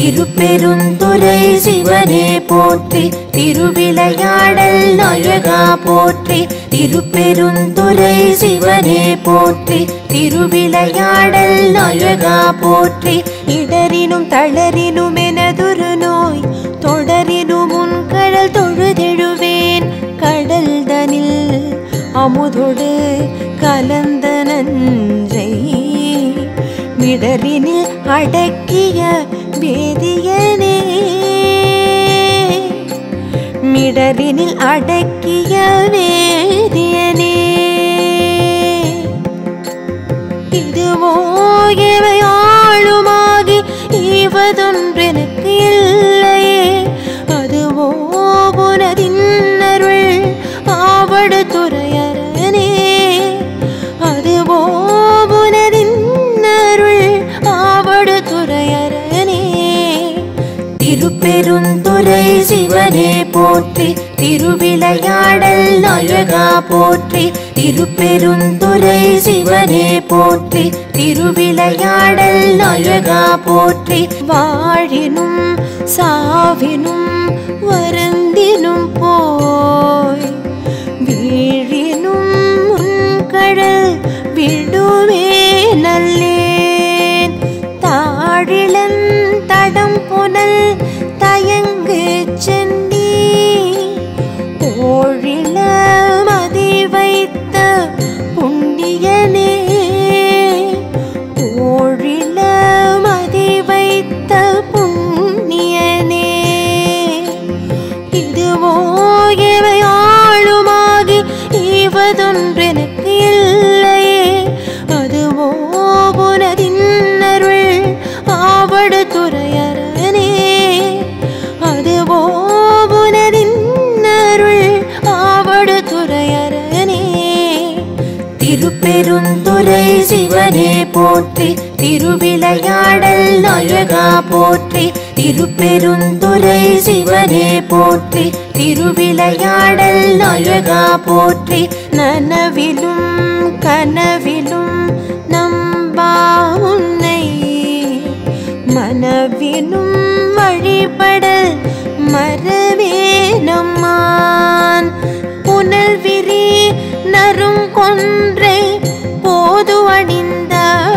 திருப்பெருந்துறை சிவனே போற்றி திருவிளையாடல் நாயகா போற்றி திருப்பெருந்துறை சிவனே போற்றி திருவிளையாடல் நாயகா போற்றி இடரினும் தளரினும் எனதொரு நோய் தொடரினும் உன் கடல் தொழுதெழுவேன் கடல் தனில் அமுதொடு கலந்த நஞ்சை மிடரினில் அடக்கிய வேதியனே மிடரினில் அடக்கிய வேதியனே இதுவோ எவை ஆளுமாகி ஈவதொன்றெனக்கு இல்லையே அதுவோ புனதின்னருள் ஆவடு துறையரனே அதுவோ புனதின்னருள் ஆவடு துறையரனே திருப்பெருந்துறை சிவனே போற்றி திருவிளையாடல் நாயகா போற்றி திருப்பெருந்துறை சிவனே போற்றி திருவிளையாடல் நாயகா போற்றி வாழினும் சாவினும் வருந்தினும் போய் வீழினும் உன்கடல் விடுவே நல்லேன் தாழிலன் தடம் புனல் தயங்கு சென்னி ஓழில மதி வைத்த புண்ணியனே ஓழில மதி வைத்த புண்ணியனே இதுவோ எவை ஆளுமாகி ஈவதொன்றெனக்கு இல்லையே அதுவோ புனதின்னருள் ஆவடு துறையரனே அதுவோ புனதின்னருள் ஆவடு துறையரனே திருப்பெருந்துறை சிவனே போற்றி திருவிளையாடல் நாயகா போற்றி திருப்பெருந்துறை சிவனே போற்றி திருவிளையாடல் நாயகா போற்றி நனவிலும் கனவிலும் நம்பா உன்னை மனவிலும் வழிபடல் மறவே நம்மான் புனல் விரி நரும் கொன்றை போது அணிந்த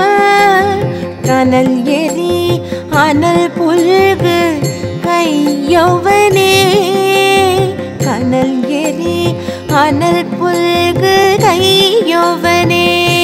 கனல் எரி அனல் புல்கு கையவனே கனல் எரி அனல் புல்கு கையவனே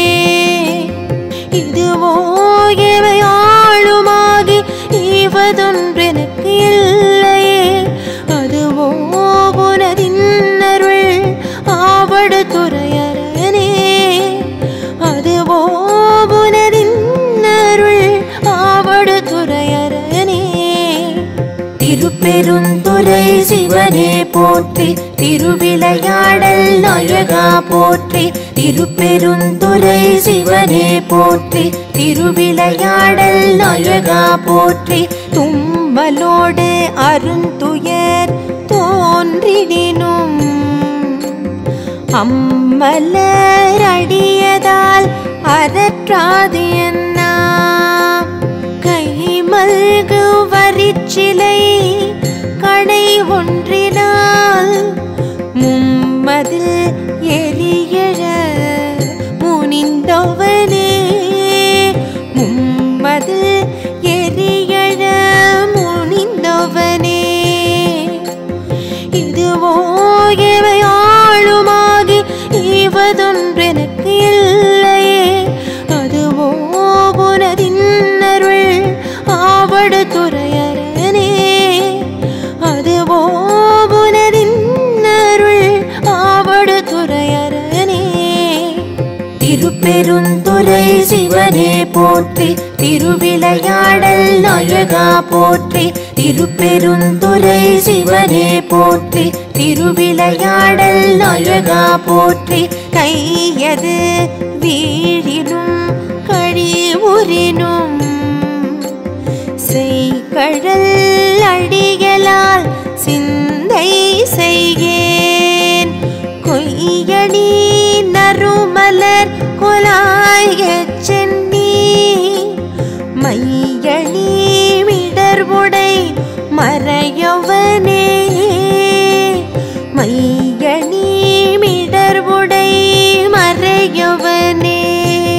இதுவோ எவை ஆளுமாகி ஈவதொன்றெனக்கு இல்லையே அதுவோ புனதின்னருள் ஆவடு துறையரனே அதுவோ புனதின்னருள் ஆவடு துறையரனே திருப்பெருந்துறை சிவனே போற்றி திருவிளையாடல் நாயகா போற்றி திருப்பெருந்துறை சிவனே போற்றி திருவிளையாடல் நாயகா போற்றி தும்மலோடு அருந்துயர் தோன்றிடினும் அம்மலர் அடியதால் அறற்றாது என்ன கை மல்கு வரிச்சிலை கடை ஒன்றினால் மும்மதில் எரியழ முனிந்தவனே மும்மதில் எரியழ முனிந்தவனே இதுவோ எவை ஆளுமாகி ஈவதொன்றெனக்கு இல்லையே அதுவோ புனதின்னருள் ஆவடு துறையரனே அதுவோ புனதின்னருள் ஆவடு துறையரனே திருப்பெருந்துறை சிவனே போற்றி திருவிளையாடல் நாயகா போற்றி திருப்பெருந்துறை சிவனே போற்றி திருவிளையாடல் நாயகா போற்றி கையது வீழினும் கழிவுறினும் செய்கழல் அடிகளால் சிந்தை செய்கேன் கொய்யணி நறுமலர் கொலாய சென்னி மையணி விடர் மிடர்வுடை மறையவனே மையணி மிடர்வுடை மறையவனே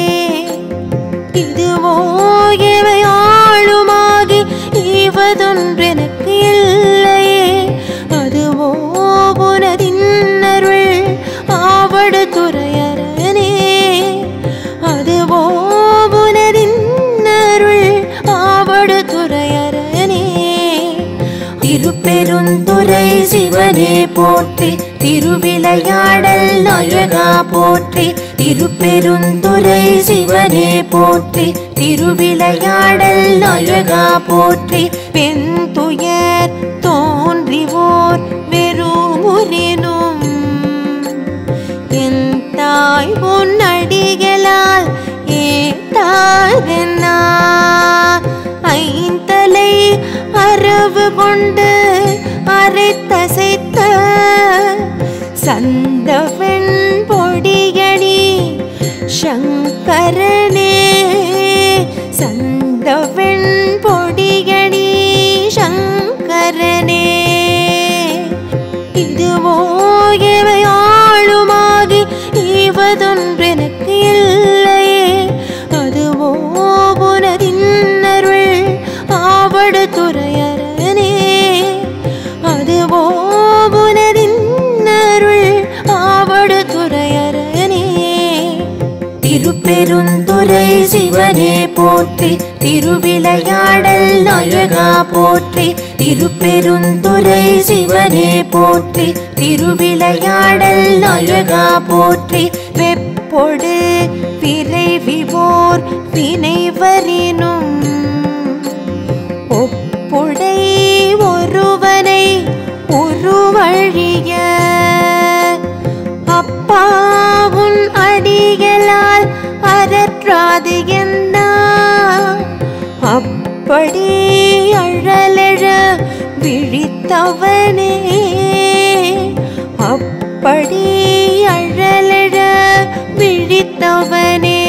இதுவோ எவை ஆளுமாகி ஈவதொன்றெனக்கு இல்லையே அதுவோ புனதின்னருள் ஆவடு துறையரனே அதுவோ புனதின்னருள் ஆவடு துறையரனே திருப்பெருந்துறை சிவனே போற்றி திருவிளையாடல் நாயகா போற்றி திருப்பெருந்துறை சிவனே போற்றி திருவிளையாடல் நாயகா போற்றி பெண்துயர் தோன்றிவோர் வெறுமுறினும் என் தாய் பொன்னடிகளால் ஏத்தாதென்னா ஐந்தலை அரவு கொண்டு அரைத்தசைத்த சந்தவெண் பொடியடி சங்கரனே சந்தவெண் பொடியடி சங்கரனே இதுவோ எவை ஆளுமாகி ஈவதொன்றெனக்கு இல்லையே அதுவோ புனதின்னருள் ஆவடு துறையரனே அதுவோ புனதின்னருள் ஆவடு துறையரனே திருப்பெருந்துறை சிவனே போற்றி திருவிளையாடல் நாயகா போற்றி திருப்பெருந்துறை சிவனே போற்றி திருவிளையாடல் நாயகா போற்றி வெப்பொடு விரைவிவோர் வினைவரினும் ஒப்புடை ஒருவனை உருவழிய அப்பாவும் அடிகளால் அறற்றாது என்ன அப்படி அழலெழ விழித்தவனே அப்படி அழலெழ விழித்தவனே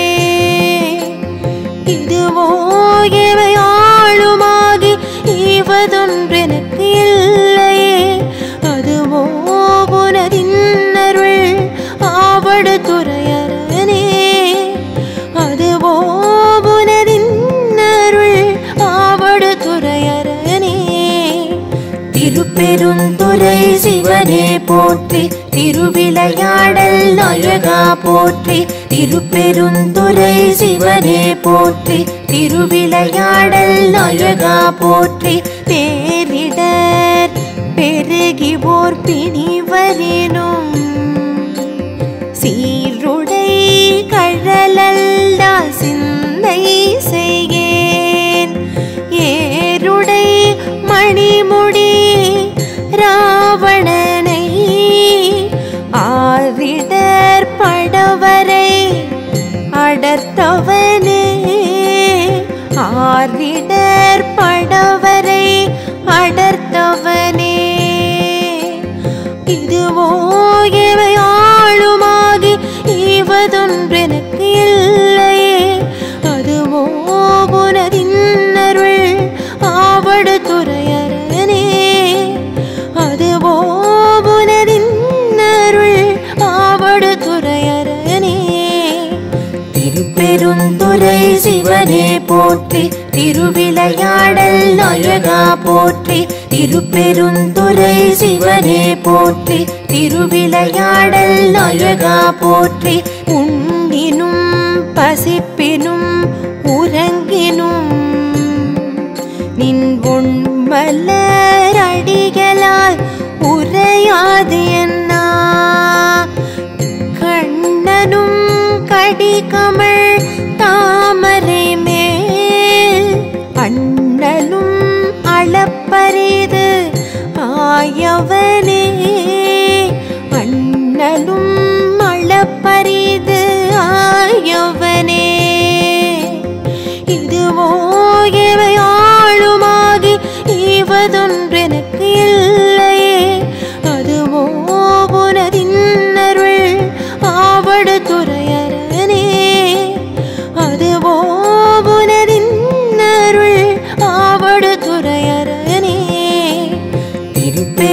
இதுவோ எவை ஆளுமாகி ஈவதொன்றெனக்கு இல்லையே அதுவோ புனதின்னருள் ஆவடு துறையரனே அதுவோ புனதின்னருள் ஆவடு துறையரனே திருப்பெருந்துறை சிவனே போற்றி திருவிளையாடல் நாயகா போற்றி திருப்பெருந்துறை சிவனே போற்றி திருவிளையாடல் நாயகா போற்றி பேரிடர் பெருகிவோர் பிணிவரேனும் சீருடை கழலல்லால் சிந்தை செய்கேன் ஏருடை மணிமுடி ராவணனை ஆரிடர் படவரை அடர்த்தவனே ஆரிடர் படவரை அடர்த்தவனே இதுவோ எவை ஆளுமாகி ஈவதொன்றெனக்கு இல்லையே அதுவோ புனதின்னருள் ஆவடு துறையரனே அதுவோ புனதின்னருள் ஆவடு துறையரனே திருப்பெருந்துறை சிவனே போற்றி திருவிளையாடல் நாயகா போற்றி திருப்பெருந்துறை சிவனே போற்றி திருவிளையாடல் நாயகா போற்றி உண்டினும் பசிப்பினும் உறங்கினும் நின் பொன்மலர் அடிகளால் உரையாது என்ன கண்ணனும் கடிகமள் தாமரை மேல் அண்ணலும் அளப்பரிது ஆயவனே அண்ணலும் அளப்பரிது ஆயவனே இதுவோ எவை ஆளுமாகி ஈவதொன்றெனக்கு இல்லையே அதுவோ புனதின்னருள் ஆவடு துறையரனே அதுவோ புனதின்னருள் ஆவடு துறைய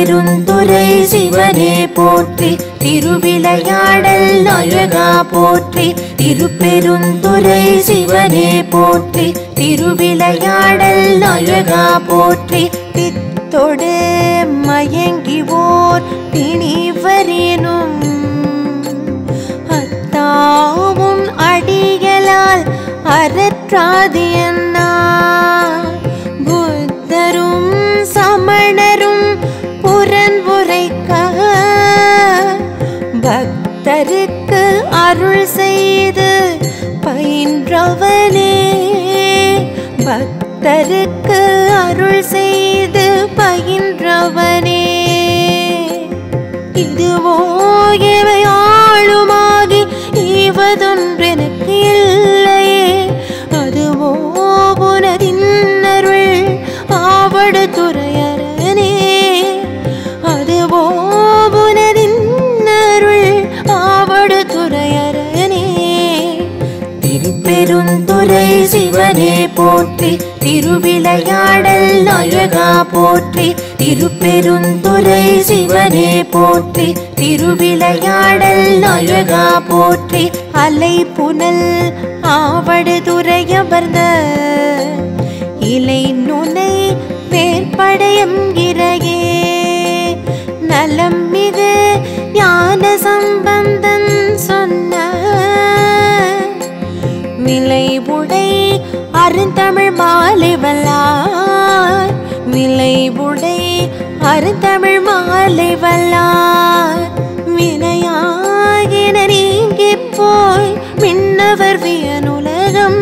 திருப்பெருந்துறை சிவனே போற்றி திருவிளையாடல் நாயகா போற்றி திருப்பெருந்துறை சிவனே போற்றி திருவிளையாடல் நாயகா போற்றி பித்தொடு மயங்கிவோர் பிணிவரேனும் அத்தாவும் அடிகளால் அறற்றாதியன்னா புத்தரும் சமணரும் புறன் உரைக்க பக்தருக்கு அருள் செய்து பயின்றவனே பக்தருக்கு அருள் செய்து பயின்றவனே இதுவோ எவை ஆளுமாகி ஈவதொன்றெனக்கு இல்லையே அதுவோ புனதின்னருள் ஆவடு துறையரனே அதுவோ புனதின்னருள் ஆவடு துறையரனே திருப்பெருந்துறை சிவனே போற்றி திருவிளையாடல் நாயகா போற்றி திருப்பெருந்துறை சிவனே போற்றி திருவிளையாடல் நாயகா போற்றி அலை புனல் ஆவடு துறையமர்ந்த இலை நுனை வேற்படையம் இறையே நலம் மிகு ஞான சம்பந்தன் சொன்ன விலை உடை அருந்தமிழ் மாலை வல்லார் விலை உடை அருந்தமிழ் மாலை வல்லார் வினையாகின நீங்கி போய் மின்னவர் வியனுலகம்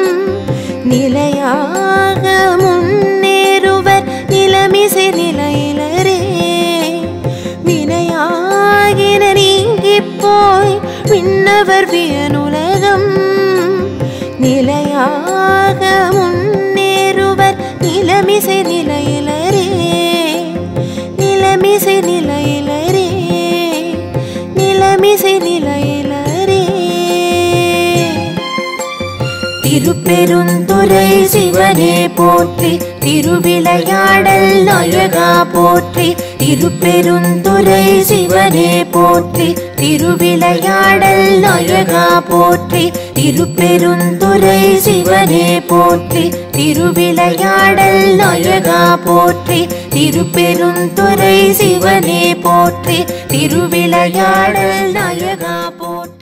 நிலையாக முன்னேறுவர் நிலமிசை நிலையிலரே வினையாகின நீங்கி போய் விண்ணவர் வியனுலகம் நிலையாக முன்னேறுவர் நிலமிசை நிலையிலரே நிலமிசை நிலையிலரே நிலமிசை நிலையிலரே திருப்பெருந்துறை சிவனே போற்றி திருவிளையாடல் நாயகா போற்றி திருப்பெருந்துறை சிவனே போற்றி திருவிளையாடல் நாயகா போற்றி திருப்பெருந்துறை சிவனே போற்றி திருவிளையாடல் நாயகா போற்றி திருப்பெருந்துறை சிவனே போற்றி திருவிளையாடல் நாயகா போற்றி